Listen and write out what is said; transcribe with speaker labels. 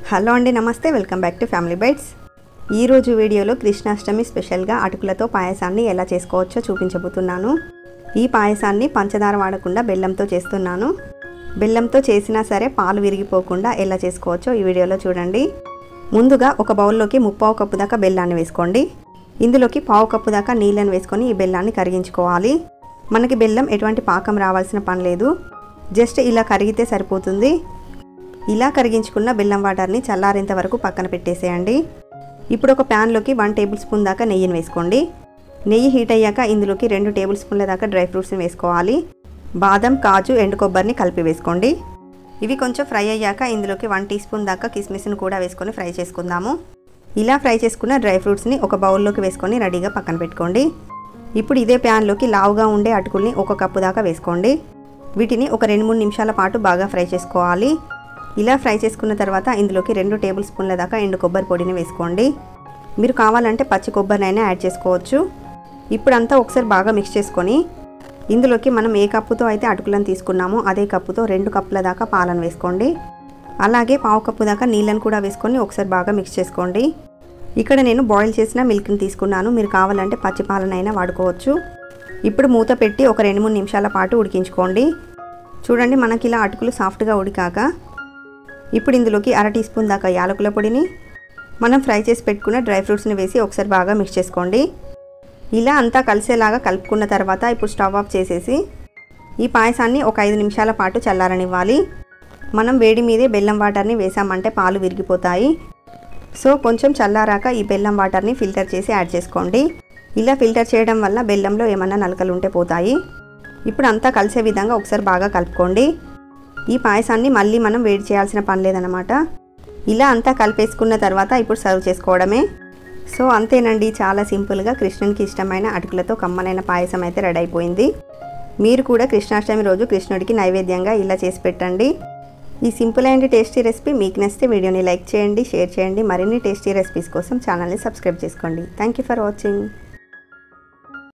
Speaker 1: hello అండి నమస్తే welcome back to family bytes ఈరోజు వీడియోలో కృష్ణాష్టమి స్పెషల్గా అటుకులతో పాయసాన్ని ఎలా చేసుకోవచ్చో చూపించబోతున్నాను ఈ పాయసాన్ని పంచదార వాడకుండా బెల్లంతో చేస్తున్నాను బెల్లంతో చేసినా సరే పాలు విరిగిపోకుండా ఎలా చేసుకోవచ్చో ఈ వీడియోలో చూడండి ముందుగా ఒక బౌల్లోకి ముప్పావు కప్పు దాకా బెల్లాన్ని వేసుకోండి ఇందులోకి పావు కప్పు దాకా నీళ్ళని వేసుకొని ఈ బెల్లాన్ని కరిగించుకోవాలి మనకి బెల్లం ఎటువంటి పాకం రావాల్సిన పని లేదు జస్ట్ ఇలా కరిగితే సరిపోతుంది ఇలా కరిగించుకున్న బెల్లం వాటర్ని చల్లారేంత వరకు పక్కన పెట్టేసేయండి ఇప్పుడు ఒక ప్యాన్లోకి వన్ టేబుల్ స్పూన్ దాకా నెయ్యిని వేసుకోండి నెయ్యి హీట్ అయ్యాక ఇందులోకి రెండు టేబుల్ స్పూన్ల దాకా డ్రై ఫ్రూట్స్ని వేసుకోవాలి బాదం కాజు ఎండు కొబ్బరిని కలిపి వేసుకోండి ఇవి కొంచెం ఫ్రై అయ్యాక ఇందులోకి వన్ టీ స్పూన్ దాకా కిస్మిస్ని కూడా వేసుకొని ఫ్రై చేసుకుందాము ఇలా ఫ్రై చేసుకున్న డ్రై ఫ్రూట్స్ని ఒక బౌల్లోకి వేసుకొని రెడీగా పక్కన పెట్టుకోండి ఇప్పుడు ఇదే ప్యాన్లోకి లావుగా ఉండే అటుకుల్ని ఒక కప్పు దాకా వేసుకోండి వీటిని ఒక రెండు మూడు నిమిషాల పాటు బాగా ఫ్రై చేసుకోవాలి ఇలా ఫ్రై చేసుకున్న తర్వాత ఇందులోకి రెండు టేబుల్ స్పూన్ల దాకా ఎండు కొబ్బరి పొడిని వేసుకోండి మీరు కావాలంటే పచ్చి కొబ్బరినైనా యాడ్ చేసుకోవచ్చు ఇప్పుడు అంతా ఒకసారి బాగా మిక్స్ చేసుకొని ఇందులోకి మనం ఏ కప్పుతో అయితే అటుకులను తీసుకున్నామో అదే కప్పుతో రెండు కప్పుల దాకా పాలను వేసుకోండి అలాగే పావు కప్పు దాకా నీళ్ళని కూడా వేసుకొని ఒకసారి బాగా మిక్స్ చేసుకోండి ఇక్కడ నేను బాయిల్ చేసిన మిల్క్ని తీసుకున్నాను మీరు కావాలంటే పచ్చి పాలనైనా వాడుకోవచ్చు ఇప్పుడు మూత పెట్టి ఒక రెండు మూడు నిమిషాల పాటు ఉడికించుకోండి చూడండి మనకి ఇలా అటుకులు సాఫ్ట్గా ఉడికాక ఇప్పుడు ఇందులోకి అర టీ స్పూన్ దాకా యాలకుల పొడిని మనం ఫ్రై చేసి పెట్టుకున్న డ్రై ఫ్రూట్స్ని వేసి ఒకసారి బాగా మిక్స్ చేసుకోండి ఇలా అంతా కలిసేలాగా కలుపుకున్న తర్వాత ఇప్పుడు స్టవ్ ఆఫ్ చేసేసి ఈ పాయసాన్ని ఒక ఐదు నిమిషాల పాటు చల్లారనివ్వాలి మనం వేడి మీదే బెల్లం వాటర్ని వేసామంటే పాలు విరిగిపోతాయి సో కొంచెం చల్లారాక ఈ బెల్లం వాటర్ని ఫిల్టర్ చేసి యాడ్ చేసుకోండి ఇలా ఫిల్టర్ చేయడం వల్ల బెల్లంలో ఏమన్నా నలకలు ఉంటే పోతాయి ఇప్పుడు అంతా కలిసే విధంగా ఒకసారి బాగా కలుపుకోండి ఈ పాయసాన్ని మళ్ళీ మనం వేడి చేయాల్సిన పని లేదనమాట ఇలా అంతా కలిపేసుకున్న తర్వాత ఇప్పుడు సర్వ్ చేసుకోవడమే సో అంతేనండి చాలా సింపుల్గా కృష్ణునికి ఇష్టమైన అటుకులతో కమ్మనైన పాయసం అయితే రెడీ అయిపోయింది మీరు కూడా కృష్ణాష్టమి రోజు కృష్ణుడికి నైవేద్యంగా ఇలా చేసి పెట్టండి ఈ సింపుల్ అండ్ టేస్టీ రెసిపీ మీకు నచ్చితే వీడియోని లైక్ చేయండి షేర్ చేయండి మరిన్ని టేస్టీ రెసిపీస్ కోసం ఛానల్ని సబ్స్క్రైబ్ చేసుకోండి థ్యాంక్ యూ ఫర్ వాచింగ్